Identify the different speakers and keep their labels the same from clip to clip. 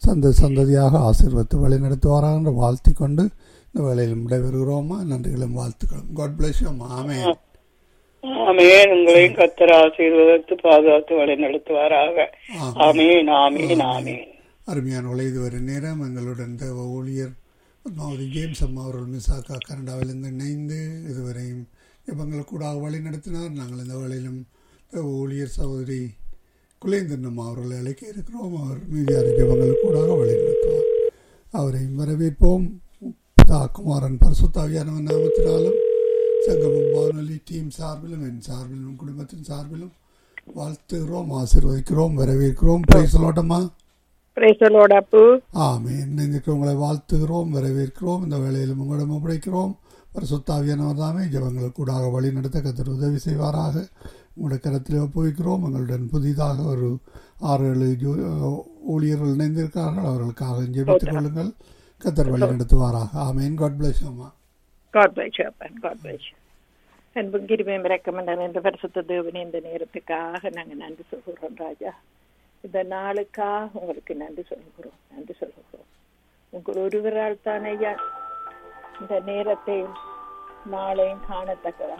Speaker 1: சந்த சந்ததியாக ஆசீர்வத்து வழி நடத்துவாராக என்று வாழ்த்தி கொண்டு இந்த வேலையில் விடைபெறுகிறோமா நன்றிகளும் வாழ்த்துக்களும் காட் பிளஸ் ஆமே
Speaker 2: ஆமேன் உங்களையும் கத்தர் ஆசீர்வதித்து பாதுகாத்து வழி நடத்துவாராக ஆமேன் ஆமேன் ஆமேன்
Speaker 1: அருமையானவளை இதுவரை நேரம் எங்களுடன் தேவ ஊழியர் பத்மாவதி ஜேம்ஸ் அம்மா அவர்கள் மிசாக்கா கனடாவிலிருந்து இணைந்து இதுவரையும் இவங்களை கூட வழி நடத்தினார் நாங்கள் இந்த வேளையிலும் தேவ ஊழியர் சகோதரி குலேந்திரன் அம்மா அவர்களை அழைக்க இருக்கிறோம் அவர் மீதியான ஜபங்கள் கூட வழி நடத்துவார் அவரையும் வரவேற்போம் பிதா குமாரன் பரசுத்தாவியானவன் நாமத்தினாலும் சங்கமம் வானொலி டீம் சார்பிலும் என் சார்பிலும் குடும்பத்தின் சார்பிலும் வாழ்த்துகிறோம் ஆசீர்வதிக்கிறோம் வரவேற்கிறோம் பிரைசலோட்டமா
Speaker 3: பிரைசலோட அப்பு
Speaker 1: ஆமேன் இன்றைக்கு உங்களை வாழ்த்துகிறோம் வரவேற்கிறோம் இந்த வேளையிலும் உங்களிடம் ஒப்படைக்கிறோம் பரிசுத்தாவியானவர் தாமே ஜபங்களை கூடாக வழி நடத்த கத்தர் உதவி செய்வாராக உங்களுடைய கரத்தில் ஒப்புவிக்கிறோம் எங்களுடன் புதிதாக ஒரு ஆறு ஏழு ஜோ- ஊழியர்கள் இணைந்திருக்கிறார்கள் அவர்களுக்காக ஜெபித்துக் கொள்ளுங்கள் கத்தர் வழி நடத்துவாராக ஆமேன் காட் பிளஸ் அம்மா
Speaker 3: காட் பிளஸ் அப்பன் காட் பிளஸ் அன்பும் கிருபையும் ரெக்கமெண்டர் என்ற பரிசுத்த தேவனே இந்த நேரத்துக்காக நாங்கள் நன்றி சொல்கிறோம் ராஜா இந்த நாளுக்காக உங்களுக்கு நன்றி சொல்கிறோம் நன்றி சொல்கிறோம் உங்கள் ஒருவரால் தானே ஐயா இந்த நேரத்தையும் நாளையும் காணத்தக்கதா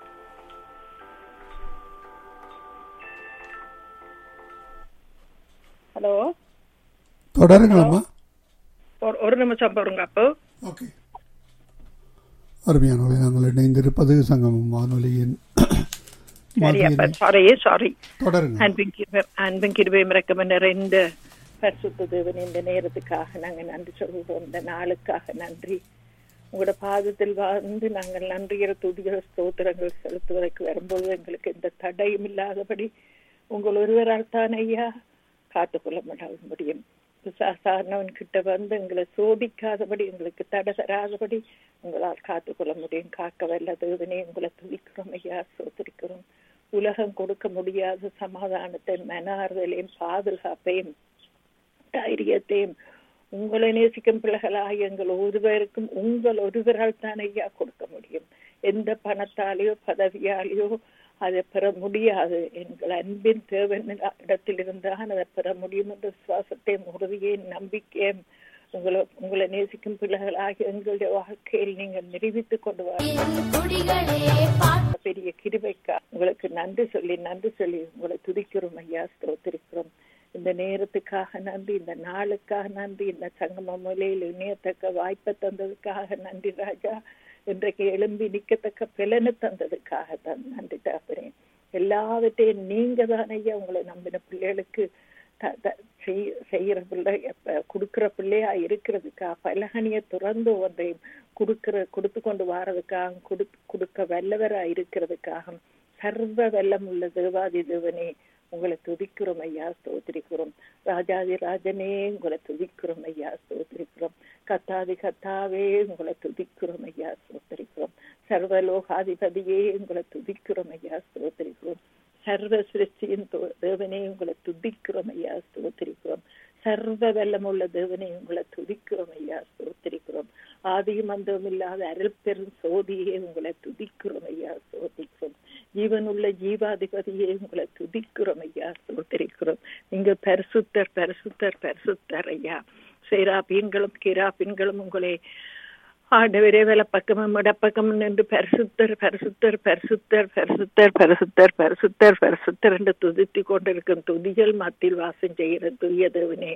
Speaker 3: ஹலோ
Speaker 1: தொடருங்களம்மா
Speaker 3: ஒரு ஒரு நிமிஷம் பாருங்க அப்போ
Speaker 1: ஓகே அருமையானவர்களை நாங்கள் இணைந்திருப்பது சங்கமம் வானொலியின்
Speaker 3: சரி அப்ப
Speaker 1: மத்தியில்
Speaker 3: சாரி சாரி
Speaker 1: தொடருங்க
Speaker 3: அன்பின் கிருபை அன்பின் கிருபையும் இறக்கம் நிறைந்த பரிசுத்த தேவன் இந்த நேரத்துக்காக நாங்கள் நன்றி சொல்கிறோம் இந்த நாளுக்காக நன்றி உங்களோட பாதத்தில் வந்து நாங்கள் நன்றிகிற துதிகள் ஸ்தோத்திரங்கள் செலுத்துவதற்கு வரும்போது எங்களுக்கு எந்த தடையும் இல்லாதபடி உங்கள் ஒருவரால் தான் ஐயா காத்துக்கொள்ள முடியாது முடியும் பிசாசானவன் கிட்ட வந்து எங்களை சோதிக்காதபடி எங்களுக்கு தடை தராதபடி உங்களால் காத்துக்கொள்ள முடியும் காக்க வல்ல தேவனே உங்களை துதிக்கிறோம் ஐயா சோதரிக்கிறோம் உலகம் கொடுக்க முடியாத சமாதானத்தை மனாறுதலையும் பாதுகாப்பையும் தைரியத்தையும் உங்களை நேசிக்கும் பிள்ளைகளாக எங்கள் ஒருவருக்கும் உங்கள் ஒருவரால் தான் ஐயா கொடுக்க முடியும் எந்த பணத்தாலேயோ பதவியாலேயோ அதை பெற முடியாது எங்கள் அன்பின் தேவன் இடத்தில் இருந்தால் அதை பெற முடியும் என்ற விசுவாசத்தையும் உறுதியையும் நம்பிக்கையும் உங்களை உங்களை நேசிக்கும் பிள்ளைகளாக எங்களுடைய வாழ்க்கையில் நீங்கள் நிரூபித்துக் கொண்டு வர பெரிய கிருபைக்கா உங்களுக்கு நன்றி சொல்லி நன்றி சொல்லி உங்களை துதிக்கிறோம் ஐயா ஸ்தோத்திரிக்கிறோம் இந்த நேரத்துக்காக நன்றி இந்த நாளுக்காக நன்றி இந்த சங்கம மூலையில் இணையத்தக்க வாய்ப்பை தந்ததுக்காக நன்றி ராஜா இன்றைக்கு எழும்பி நிற்கத்தக்க பிளனை தந்ததுக்காக தான் நன்றி தாப்பறேன் எல்லாவற்றையும் நீங்க தான் ஐயா உங்களை நம்பின பிள்ளைகளுக்கு த- த- செய்- செய்யற பிள்ளை எப்ப கொடுக்கிற பிள்ளையா இருக்கிறதுக்கா பலகனிய துறந்து ஒன்றையும் கொடுக்கிற கொடுத்து கொண்டு வாரதுக்காக கொடு கொடுக்க வல்லவரா இருக்கிறதுக்காக சர்வ வெள்ளம் உள்ள தேவாதி தேவனே உங்களை துதிக்கிறோம் ஐயா ஸ்தோத்திரிக்கிறோம் ராஜாதி ராஜனே உங்களை துதிக்கிறோம் ஐயா ஸ்தோத்திரிக்கிறோம் கத்தாதி கத்தாவே உங்களை துதிக்கிறோம் ஐயா ஸ்தோத்திரிக்கிறோம் சர்வலோகாதிபதியே உங்களை துதிக்கிறோம் ஐயா ஸ்தோத்திரிக்கிறோம் சர்வ சிருஷ்டியின் தோ- தேவனே உங்களை துதிக்கிறோம் ஐயா ஸ்தோத்திரிக்கிறோம் சர்வ வெள்ளமுள்ள தேவனே உங்களை துதிக்கிறோம் ஐயா ஸ்தோத்திரிக்கிறோம் ஆதியும் அந்தவும் இல்லாத அருள் பெரும் சோதியே உங்களை துதிக்கிறோம் ஐயா ஸ்தோத்திரிக்கிறோம் ஜீவனுள்ள ஜீவாதிபதியே உங்களை துதிக்கிறோம் ஐயா ஸ்தோத்திரிக்கிறோம் நீங்க பரிசுத்தர் பரிசுத்தர் பரிசுத்தர் ஐயா சேராபீன்களும் கிராபீன்களும் உங்களை ஆண்டவரே வலப்பக்கமும் இடப்பக்கமும் நின்று பரிசுத்தர் பரிசுத்தர் பரிசுத்தர் பரிசுத்தர் பரிசுத்தர் பரிசுத்தர் பரிசுத்தர் என்று துதித்து கொண்டிருக்கும் துதிகள் மத்தியில் வாசம் செய்கிற துரிய தேவனே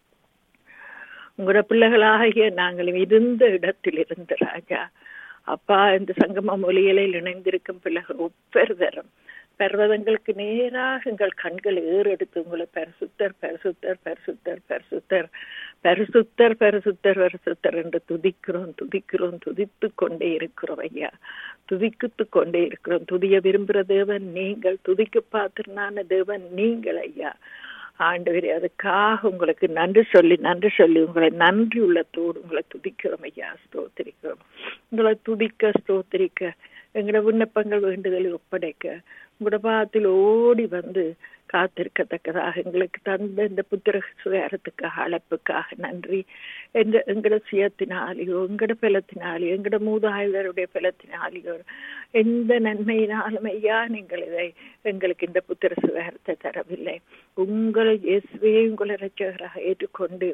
Speaker 3: உங்களோட பிள்ளைகளாகிய நாங்கள் இருந்த இடத்தில் இருந்து ராஜா அப்பா இந்த சங்கம மொழிகளில் இணைந்திருக்கும் பிள்ளைகள் ஒவ்வொருதரும் பர்வதங்களுக்கு நேராக எங்கள் கண்கள் ஏறெடுத்து உங்களை பரிசுத்தர் பரிசுத்தர் பரிசுத்தர் பரிசுத்தர் பரிசுத்தர் பரிசுத்தர் பரிசுத்தர் என்று துதிக்கிறோம் துதிக்கிறோம் துதித்து கொண்டே இருக்கிறோம் ஐயா துதிக்குத்து கொண்டே இருக்கிறோம் துதிய விரும்புகிற தேவன் நீங்கள் துதிக்கு பாத்திரனான தேவன் நீங்கள் ஐயா ஆண்டவரே அதுக்காக உங்களுக்கு நன்றி சொல்லி நன்றி சொல்லி உங்களை நன்றி உள்ளத்தோடு உங்களை துதிக்கிறோம் ஐயா ஸ்தோத்திரிக்கிறோம் உங்களை துதிக்க ஸ்தோத்திரிக்க எங்களோட விண்ணப்பங்கள் வேண்டுதலை ஒப்படைக்க உங்களோட பாதத்தில் ஓடி வந்து காத்திருக்கத்தக்கதாக எங்களுக்கு தந்த இந்த புத்திர சுகாரத்துக்காக அழைப்புக்காக நன்றி எங்க எங்கட சுயத்தினாலேயோ எங்கட பலத்தினாலேயோ எங்கட மூதாயுதருடைய பலத்தினாலேயோ எந்த நன்மையினாலும் ஐயா நீங்கள் இதை எங்களுக்கு இந்த புத்திர சுகாரத்தை தரவில்லை உங்களை இயேசுவே உங்களை ரட்சகராக ஏற்றுக்கொண்டு